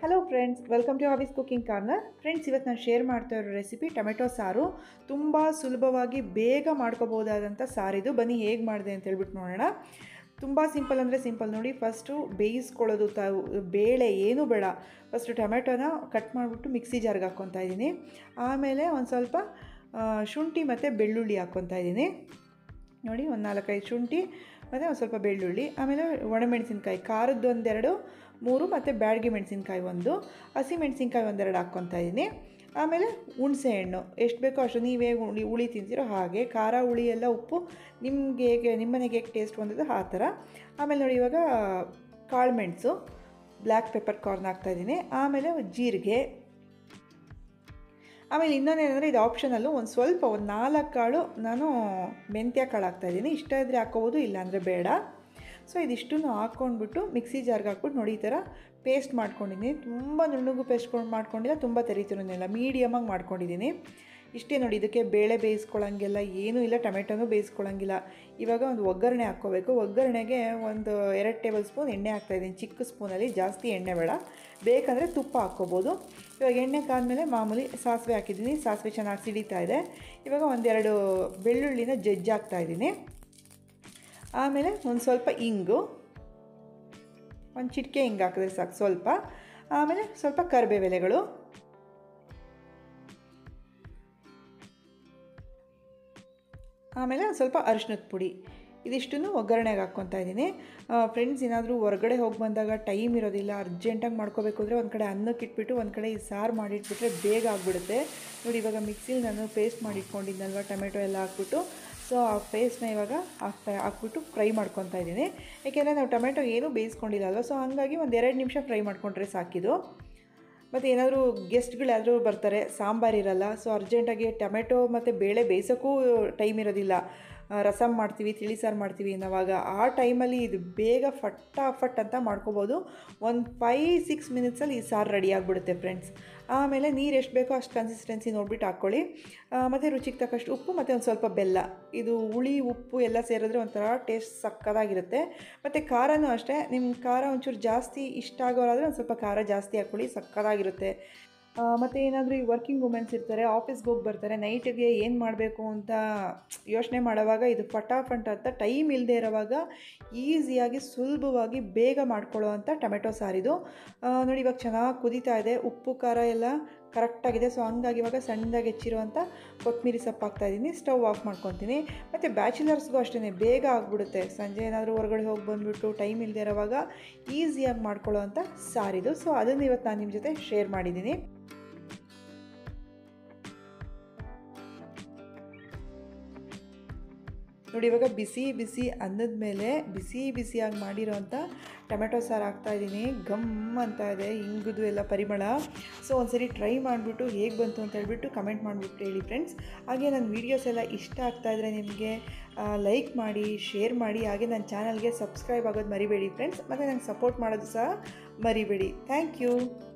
hello friends welcome to office cooking corner friends ಇವತ್ತು ನಾನು share ಮಾಡ್ತಾ ಇರೋ ರೆಸಿಪಿ ಟೊಮೆಟೊ ಸಾರು ತುಂಬ ಸುಲಭವಾಗಿ ಬೇಗ ಮಾಡ್ಕೋಬೋದಾದಂಥ ಸಾರಿದು ಬನ್ನಿ ಹೇಗೆ ಮಾಡಿದೆ ಅಂತ ಹೇಳ್ಬಿಟ್ಟು ನೋಡೋಣ ತುಂಬ ಸಿಂಪಲ್ ಅಂದರೆ ಸಿಂಪಲ್ ನೋಡಿ ಫಸ್ಟು ಬೇಯಿಸ್ಕೊಳ್ಳೋದು ತಾವು ಬೇಳೆ ಏನೂ ಬೇಡ ಫಸ್ಟು ಟೊಮೆಟೊನ ಕಟ್ ಮಾಡಿಬಿಟ್ಟು ಮಿಕ್ಸಿ ಜಾರ್ಗೆ ಹಾಕ್ಕೊತಾ ಇದ್ದೀನಿ ಆಮೇಲೆ ಒಂದು ಸ್ವಲ್ಪ ಆ, ಶುಂಠಿ ಮತ್ತು ಬೆಳ್ಳುಳ್ಳಿ ಹಾಕ್ಕೊತಾ ಇದ್ದೀನಿ ನೋಡಿ ಒಂದು ನಾಲ್ಕೈದು ಶುಂಠಿ ಮತ್ತು ಒಂದು ಸ್ವಲ್ಪ ಬೆಳ್ಳುಳ್ಳಿ ಆಮೇಲೆ ಒಣಮೆಣಸಿನ್ಕಾಯಿ ಖಾರದ್ದು ಒಂದೆರಡು ಮೂರು ಮತ್ತು ಬ್ಯಾಡಗಿ ಮೆಣಸಿನ್ಕಾಯಿ ಒಂದು ಹಸಿ ಮೆಣಸಿನ್ಕಾಯಿ ಒಂದೆರಡು ಹಾಕ್ಕೊತಾ ಇದ್ದೀನಿ ಆಮೇಲೆ ಹುಣಸೆ ಹಣ್ಣು ಎಷ್ಟು ಬೇಕೋ ಅಷ್ಟು ನೀವು ಹೇಗೆ ಹುಳಿ ಹುಳಿ ತಿಂತೀರೋ ಹಾಗೆ ಖಾರ ಹುಳಿ ಎಲ್ಲ ಉಪ್ಪು ನಿಮ್ಗೆ ಹೇಗೆ ನಿಮ್ಮ ಮನೆಗೆ ಹೇಗೆ ಟೇಸ್ಟ್ ಬಂದಿದೆ ಆ ಥರ ಆಮೇಲೆ ನೋಡಿ ಇವಾಗ ಕಾಳು ಮೆಣಸು ಬ್ಲ್ಯಾಕ್ ಪೆಪ್ಪರ್ ಕಾರ್ನ್ ಹಾಕ್ತಾಯಿದ್ದೀನಿ ಆಮೇಲೆ ಜೀರಿಗೆ ಆಮೇಲೆ ಇನ್ನೊಂದೇನೆಂದರೆ ಇದು ಆಪ್ಷನಲ್ಲು ಒಂದು ಸ್ವಲ್ಪ ಒಂದು ನಾಲ್ಕು ಕಾಳು ನಾನು ಮೆಂತ್ಯ ಕಾಳು ಹಾಕ್ತಾಯಿದ್ದೀನಿ ಇಷ್ಟ ಇದ್ದರೆ ಹಾಕ್ಕೋಬೋದು ಇಲ್ಲಾಂದರೆ ಬೇಡ ಸೊ ಇದಿಷ್ಟನ್ನು ಹಾಕ್ಕೊಂಡ್ಬಿಟ್ಟು ಮಿಕ್ಸಿ ಜಾರ್ಗೆ ಹಾಕ್ಬಿಟ್ಟು ನೋಡಿ ಈ ಥರ ಪೇಸ್ಟ್ ಮಾಡ್ಕೊಂಡಿದ್ದೀನಿ ತುಂಬ ನುಣ್ಣಗೂ ಪೇಸ್ಟ್ ಮಾಡ್ಕೊಂಡಿಲ್ಲ ತುಂಬ ತೆರಿತಿರೋನಿಲ್ಲ ಮೀಡಿಯಮಾಗಿ ಮಾಡ್ಕೊಂಡಿದ್ದೀನಿ ಇಷ್ಟೇ ನೋಡಿ ಇದಕ್ಕೆ ಬೇಳೆ ಬೇಯಿಸ್ಕೊಳ್ಳೋಂಗಿಲ್ಲ ಏನೂ ಇಲ್ಲ ಟೊಮೆಟೊನೂ ಬೇಯಿಸ್ಕೊಳ್ಳೋಂಗಿಲ್ಲ ಇವಾಗ ಒಂದು ಒಗ್ಗರಣೆ ಹಾಕ್ಕೋಬೇಕು ಒಗ್ಗರಣೆಗೆ ಒಂದು ಎರಡು ಟೇಬಲ್ ಸ್ಪೂನ್ ಎಣ್ಣೆ ಹಾಕ್ತಾಯಿದ್ದೀನಿ ಚಿಕ್ಕ ಸ್ಪೂನಲ್ಲಿ ಜಾಸ್ತಿ ಎಣ್ಣೆ ಬೇಡ ಬೇಕಂದರೆ ತುಪ್ಪ ಹಾಕ್ಕೋಬೋದು ಇವಾಗ ಎಣ್ಣೆ ಕಾದ್ಮೇಲೆ ಮಾಮೂಲಿ ಸಾಸಿವೆ ಹಾಕಿದ್ದೀನಿ ಸಾಸಿವೆ ಚೆನ್ನಾಗಿ ಸಿಡಿತಾ ಇದೆ ಇವಾಗ ಒಂದೆರಡು ಬೆಳ್ಳುಳ್ಳಿನ ಜಜ್ಜಿ ಹಾಕ್ತಾಯಿದ್ದೀನಿ ಆಮೇಲೆ ಒಂದು ಸ್ವಲ್ಪ ಇಂಗು ಒಂದು ಚಿಟಿಕೆ ಹಿಂಗೆ ಹಾಕಿದ್ರೆ ಸಾಕು ಸ್ವಲ್ಪ ಆಮೇಲೆ ಸ್ವಲ್ಪ ಕರಿಬೇವೆಲೆಗಳು ಆಮೇಲೆ ಒಂದು ಸ್ವಲ್ಪ ಅರಿಶಿನದ ಪುಡಿ ಇದಿಷ್ಟನ್ನು ಒಗ್ಗರಣೆಗೆ ಹಾಕ್ಕೊತಾ ಇದ್ದೀನಿ ಫ್ರೆಂಡ್ಸ್ ಏನಾದರೂ ಹೊರಗಡೆ ಹೋಗಿ ಬಂದಾಗ ಟೈಮ್ ಇರೋದಿಲ್ಲ ಅರ್ಜೆಂಟಾಗಿ ಮಾಡ್ಕೋಬೇಕು ಅಂದರೆ ಒಂದು ಕಡೆ ಅನ್ನಕ್ಕೆ ಇಟ್ಬಿಟ್ಟು ಒಂದು ಕಡೆ ಈ ಸಾರು ಮಾಡಿಟ್ಬಿಟ್ರೆ ಬೇಗ ಆಗಿಬಿಡುತ್ತೆ ನೋಡಿ ಇವಾಗ ಮಿಕ್ಸಿಲಿ ನಾನು ಪೇಸ್ಟ್ ಮಾಡಿಟ್ಕೊಂಡಿದ್ನಲ್ವ ಟೊಮೆಟೊ ಎಲ್ಲ ಹಾಕ್ಬಿಟ್ಟು ಸೊ ಆ ಪೇಸ್ಟ್ನ ಇವಾಗ ಹಾಕ್ತಾ ಹಾಕ್ಬಿಟ್ಟು ಫ್ರೈ ಮಾಡ್ಕೊತಾ ಇದ್ದೀನಿ ಯಾಕೆಂದರೆ ನಾವು ಟೊಮೆಟೊ ಏನೂ ಬೇಯಿಸ್ಕೊಂಡಿಲ್ಲ ಅಲ್ವ ಸೊ ಹಾಗಾಗಿ ಒಂದು ಎರಡು ನಿಮಿಷ ಫ್ರೈ ಮಾಡ್ಕೊಂಡ್ರೆ ಸಾಕಿದು ಮತ್ತು ಏನಾದರೂ ಗೆಸ್ಟ್ಗಳಾದರೂ ಬರ್ತಾರೆ ಸಾಂಬಾರು ಇರಲ್ಲ ಸೊ ಅರ್ಜೆಂಟಾಗಿ ಟೊಮೆಟೊ ಮತ್ತು ಬೇಳೆ ಬೇಯಿಸೋಕ್ಕೂ ಟೈಮ್ ಇರೋದಿಲ್ಲ ಆ, ರಸಮ್ ಮಾಡ್ತೀವಿ ತಿಳಿ ಸಾರು ಮಾಡ್ತೀವಿ ಅನ್ನೋವಾಗ ಆ ಟೈಮಲ್ಲಿ ಇದು ಬೇಗ ಫಟ್ಟಾಫಟ್ ಅಂತ ಮಾಡ್ಕೋಬೋದು ಒಂದು ಫೈ ಸಿಕ್ಸ್ ಮಿನಿಟ್ಸಲ್ಲಿ ಈ ಸಾರು ರೆಡಿ ಆಗಿಬಿಡುತ್ತೆ ಫ್ರೆಂಡ್ಸ್ ಆಮೇಲೆ ನೀರು ಎಷ್ಟು ಬೇಕೋ ಅಷ್ಟು ಕನ್ಸಿಸ್ಟೆನ್ಸಿ ನೋಡ್ಬಿಟ್ಟು ಹಾಕ್ಕೊಳ್ಳಿ ಮತ್ತು ರುಚಿಗೆ ತಕ್ಕಷ್ಟು ಉಪ್ಪು ಮತ್ತು ಒಂದು ಸ್ವಲ್ಪ ಬೆಲ್ಲ ಇದು ಹುಳಿ ಉಪ್ಪು ಎಲ್ಲ ಸೇರಿದ್ರೆ ಒಂಥರ ಟೇಸ್ಟ್ ಸಕ್ಕತ್ತಾಗಿರುತ್ತೆ ಮತ್ತು ಖಾರನೂ ಅಷ್ಟೇ ನಿಮ್ಮ ಖಾರ ಒಂಚೂರು ಜಾಸ್ತಿ ಇಷ್ಟ ಆಗೋರಾದರೆ ಒಂದು ಸ್ವಲ್ಪ ಖಾರ ಜಾಸ್ತಿ ಹಾಕ್ಕೊಳ್ಳಿ ಸಕ್ಕತ್ತಾಗಿರುತ್ತೆ ಮತ್ತು ಏನಾದರೂ ಈ ವರ್ಕಿಂಗ್ ವುಮೆನ್ಸ್ ಇರ್ತಾರೆ ಆಫೀಸ್ಗೆ ಹೋಗಿ ಬರ್ತಾರೆ ನೈಟಿಗೆ ಏನು ಮಾಡಬೇಕು ಅಂತ ಯೋಚನೆ ಮಾಡೋವಾಗ ಇದು ಫಟಾಫಟ್ ಅಂತ ಟೈಮ್ ಇಲ್ಲದೆ ಇರೋವಾಗ ಈಸಿಯಾಗಿ ಸುಲಭವಾಗಿ ಬೇಗ ಮಾಡ್ಕೊಳ್ಳೋ ಅಂಥ ಟೊಮೆಟೊ ಸಾರಿದು ಆ, ನೋಡಿ ಇವಾಗ ಚೆನ್ನಾಗಿ ಕುದೀತಾ ಇದೆ ಉಪ್ಪು ಖಾರ ಎಲ್ಲ ಕರೆಕ್ಟಾಗಿದೆ ಸೊ ಹಂಗಾಗಿ ಇವಾಗ ಸಣ್ಣದಾಗಿ ಹೆಚ್ಚಿರುವಂಥ ಕೊತ್ತಂಬರಿ ಸೊಪ್ಪು ಹಾಕ್ತಾಯಿದ್ದೀನಿ ಸ್ಟವ್ ಆಫ್ ಮಾಡ್ಕೊತೀನಿ ಮತ್ತು ಬ್ಯಾಚುಲರ್ಸ್ಗೂ ಅಷ್ಟೇ ಬೇಗ ಆಗಿಬಿಡುತ್ತೆ ಸಂಜೆ ಏನಾದರೂ ಹೊರಗಡೆ ಹೋಗಿ ಬಂದುಬಿಟ್ಟು ಟೈಮ್ ಇಲ್ಲದೆ ಇರೋವಾಗ ಈಸಿಯಾಗಿ ಮಾಡ್ಕೊಳ್ಳೋ ಅಂಥ ಸಾರಿದು ಸೊ ಅದನ್ನು ಇವತ್ತು ನಾನು ನಿಮ್ಮ ಜೊತೆ ಶೇರ್ ಮಾಡಿದ್ದೀನಿ ನೋಡಿ ಇವಾಗ ಬಿಸಿ ಬಿಸಿ ಅನ್ನದ ಮೇಲೆ ಬಿಸಿ ಬಿಸಿಯಾಗಿ ಮಾಡಿರೋಂಥ ಟೊಮೆಟೊ ಸಾರು ಹಾಕ್ತಾಯಿದ್ದೀನಿ ಗಮ್ ಅಂತ ಇದೆ ಹಿಂಗುದು ಎಲ್ಲ ಪರಿಮಳ ಸೊ ಒಂದ್ಸರಿ ಟ್ರೈ ಮಾಡಿಬಿಟ್ಟು ಹೇಗೆ ಬಂತು ಅಂತ ಹೇಳ್ಬಿಟ್ಟು ಕಮೆಂಟ್ ಮಾಡಿಬಿಟ್ಟು ಹೇಳಿ ಫ್ರೆಂಡ್ಸ್ ಹಾಗೆ ನನ್ನ ವೀಡಿಯೋಸ್ ಎಲ್ಲ ಇಷ್ಟ ಆಗ್ತಾ ಇದ್ದರೆ ನಿಮಗೆ ಲೈಕ್ ಮಾಡಿ ಶೇರ್ ಮಾಡಿ ಹಾಗೆ ನನ್ನ ಚಾನಲ್ಗೆ ಸಬ್ಸ್ಕ್ರೈಬ್ ಆಗೋದು ಮರಿಬೇಡಿ ಫ್ರೆಂಡ್ಸ್ ಮತ್ತು ನಂಗೆ ಸಪೋರ್ಟ್ ಮಾಡೋದು ಸಹ ಮರಿಬೇಡಿ ಥ್ಯಾಂಕ್ ಯು